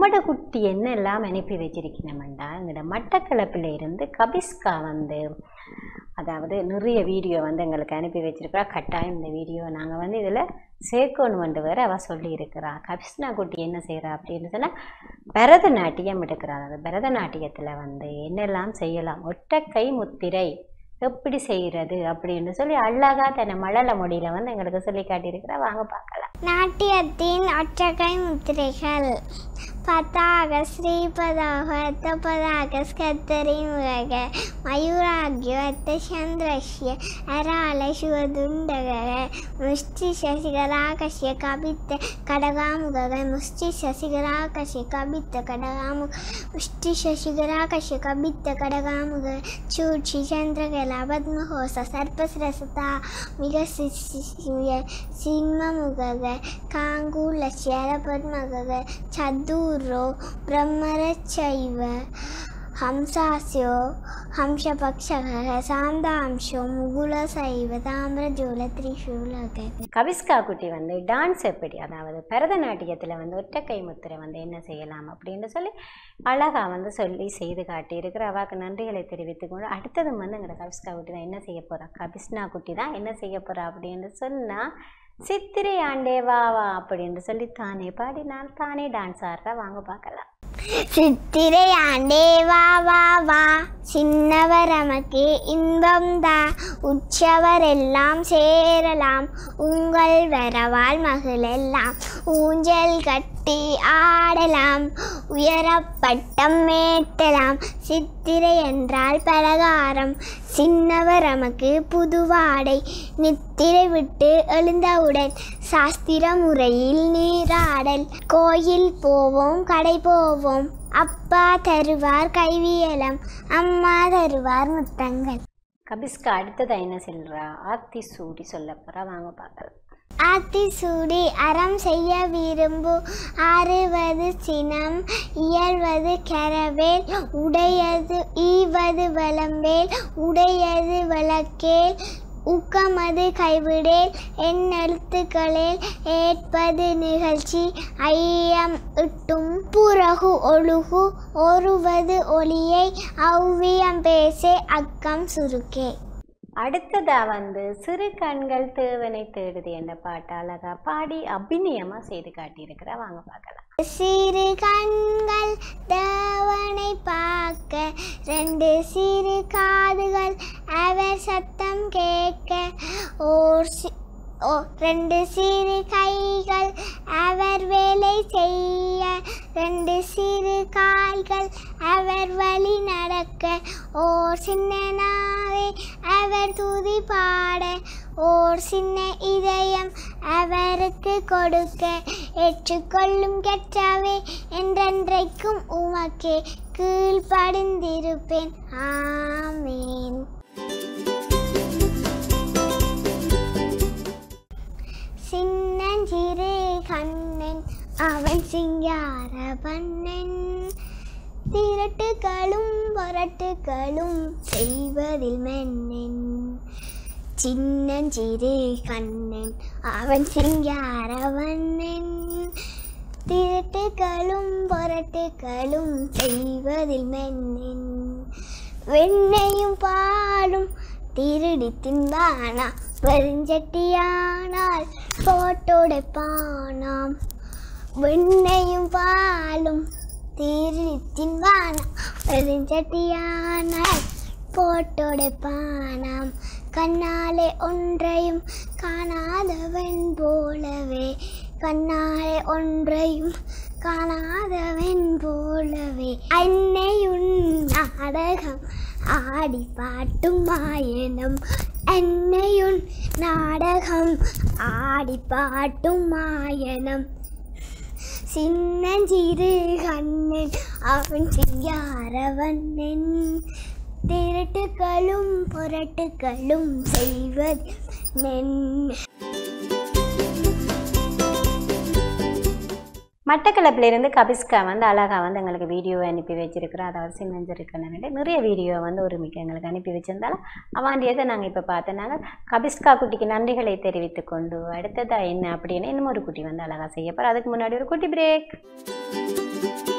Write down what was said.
நம்மட குட்டி என்ன எல்லாம் அனுப்பி வச்சிருக்கணும்டா எங்களோட மட்டக்களப்பில் இருந்து கபிஸ்கா வந்து அதாவது நிறைய வீடியோ வந்து எங்களுக்கு அனுப்பி வச்சிருக்கிறா கட்டாயம் இந்த வீடியோ நாங்கள் வந்து இதில் சேர்க்கணுமென்று வேறு அவள் சொல்லியிருக்கிறா கபிஸ்னா குட்டி என்ன செய்கிறா அப்படின்னு சொன்னால் பரதநாட்டியம் எடுக்கிறா அதாவது பரதநாட்டியத்தில் வந்து என்னெல்லாம் செய்யலாம் ஒற்றைக்கை முத்திரை எப்படி செய்கிறது அப்படின்னு சொல்லி அழகா தன்னை மழலை மொழியில் வந்து எங்களுக்கு சொல்லி காட்டியிருக்கிறா வாங்க பார்க்கலாம் நாட்டியத்தின் ஒற்றைக்கை முத்திரைகள் பதாக ஸ்ரீபதாக பதாக ஸ்கத்தரிமுக மயூராகிய சந்திரஸ்ய அரால சிவதுண்டக முஷ்டி சசிகராகசிய கபித்த கடகாமுக முஷ்டி சசிகராகசிய கபித்த கடகாமுக முஷ்டி சசிகராகசிய கபித்த கடகாமுக சூட்சி சந்திரகலா பத்மஹோச சர்ப்பசிரசதா மிக சிம்மமுக காங்கூலஸ்ய பத்மக சதுரோ பிரம்மரச்சைவ ஹம்சாஸ்யோ ஹம்சபக்ஷக சாந்தாம்சோ முகுலசைவ தாமிரஜூல திரிசூலக கவிஸ்கா குட்டி வந்து டான்ஸ் எப்படி அதாவது பரதநாட்டியத்தில் வந்து ஒற்றைக்கை முத்திரை வந்து என்ன செய்யலாம் அப்படின்னு சொல்லி அழகா வந்து சொல்லி செய்து காட்டியிருக்கிற அவாக்கு நன்றிகளை தெரிவித்துக் கொண்டு அடுத்ததும் வந்து எங்களோட கவிஸ்கா குட்டி தான் என்ன செய்ய போகிறா கபிஸ்னா குட்டி தான் என்ன செய்ய போகிறா அப்படின்னு சொன்னால் சித்திரை ஆண்டே வா வா அப்படின்னு சொல்லி தானே பாடினால் தானே டான்ஸ் ஆடுறா வாங்க பார்க்கலாம் சித்திரை ஆண்டே வா வா வா சின்னவர் நமக்கு இன்பம் தா உற்சவர் எல்லாம் சேரலாம் உங்கள் வரவால் மகளெல்லாம் ஊஞ்சல் கட்டி ஆடலாம் உயரப்பட்டம் மேட்டலாம் சித்திரை என்றால் பலகாரம் சின்னவர் நமக்கு புதுவாடை நித்திரை விட்டு எழுந்தவுடன் சாஸ்திர முறையில் நீராடல் கோயில் போவோம் கடை போவோம் அப்பா தருவார் கைவியலம் அம்மா தருவார் முத்தங்கள் கபிஸ்கா அடுத்ததா என்ன சொல்றா ஆத்தி சூடி சொல்ல போறா வாங்க பார்க்கலாம் ஆத்தி சூடி அறம் செய்ய விரும்பு ஆறுவது சினம் இயல்வது கரவேல் உடையது ஈவது வளம்பேல் உடையது வழக்கேல் ஊக்கமது கைவிடேல் என் எழுத்துக்களில் ஏற்பது நிகழ்ச்சி ஐயம் இட்டும் புறகு ஒழுகு ஒருவது ஒளியை ஔவியம் பேசே அக்கம் சுருக்கே அடுத்ததா வந்து சிறு கண்கள் தேவனை தேடுது என்ற பாட்டு அழகா பாடி அபிநயமா செய்து காட்டியிருக்கிறா வாங்க பார்க்கலாம் சிறு கண்கள் தேவனை பார்க்க ரெண்டு சிறு காதுகள் அவர் சத்தம் கேட்க ஓர் சி ஓ ரெண்டு சிறு கைகள் அவர் வேலை செய்ய ரெண்டு சிறு கால்கள் அவர் வழி நடக்க ஓர் சின்ன நாவே அவர் துதி பாட ஓர் சின்ன இதயம் அவருக்கு கொடுக்க ஏற்றுக்கொள்ளும் கெட்டாவே என்றென்றைக்கும் உமக்கே கீழ்ப்படிந்திருப்பேன் ஆமேன் சின்னஞ்சிறு கண்ணன் அவன் சிங்கார பண்ணன் திரட்டுகளும் பொரட்டுகளும் செய்வதில் மன்னன் சின்னஞ்சிறு கண்ணன் அவன் சிங்கார வண்ணன் திரட்டுகளும் பொரட்டுகளும் செய்வதில் மன்னன் வெண்ணையும் பாலும் திருடி தின்பானா பெருஞ்சட்டியானால் போட்டோடைப்பானாம் வெண்ணையும் பாலும் திருடி தின்பானா பெருஞ்சட்டியானால் போட்டோடைப்பானாம் கண்ணாலே ஒன்றையும் காணாதவன் போலவே கண்ணாலே ஒன்றையும் காணாதவன் போலவே அன்னையுன் நாடகம் ஆடி பாட்டும் மாயனம் அன்னையுன் நாடகம் ஆடி பாட்டும் மாயனம் சின்னஞ்சிறு கண்ணன் அவன் சிங்காரவண்ணன் திருட்டுகளும் புரட்டுகளும் செய்வது நென் மட்டக்களப்பில் இருந்து கபிஸ்கா வந்து அழகா வந்து எங்களுக்கு வீடியோ அனுப்பி வச்சிருக்கிறோம் அதாவது சின்னஞ்சரி கண்ணனிட நிறைய வீடியோ வந்து ஒரு மிக்க எங்களுக்கு அனுப்பி வச்சிருந்தாலும் அவாண்டியதை நாங்கள் இப்போ பார்த்தனால கபிஸ்கா குட்டிக்கு நன்றிகளை தெரிவித்து கொண்டு அடுத்ததா என்ன அப்படின்னு இன்னும் ஒரு குட்டி வந்து அழகா செய்ய போகிறோம் அதுக்கு முன்னாடி ஒரு குட்டி பிரேக்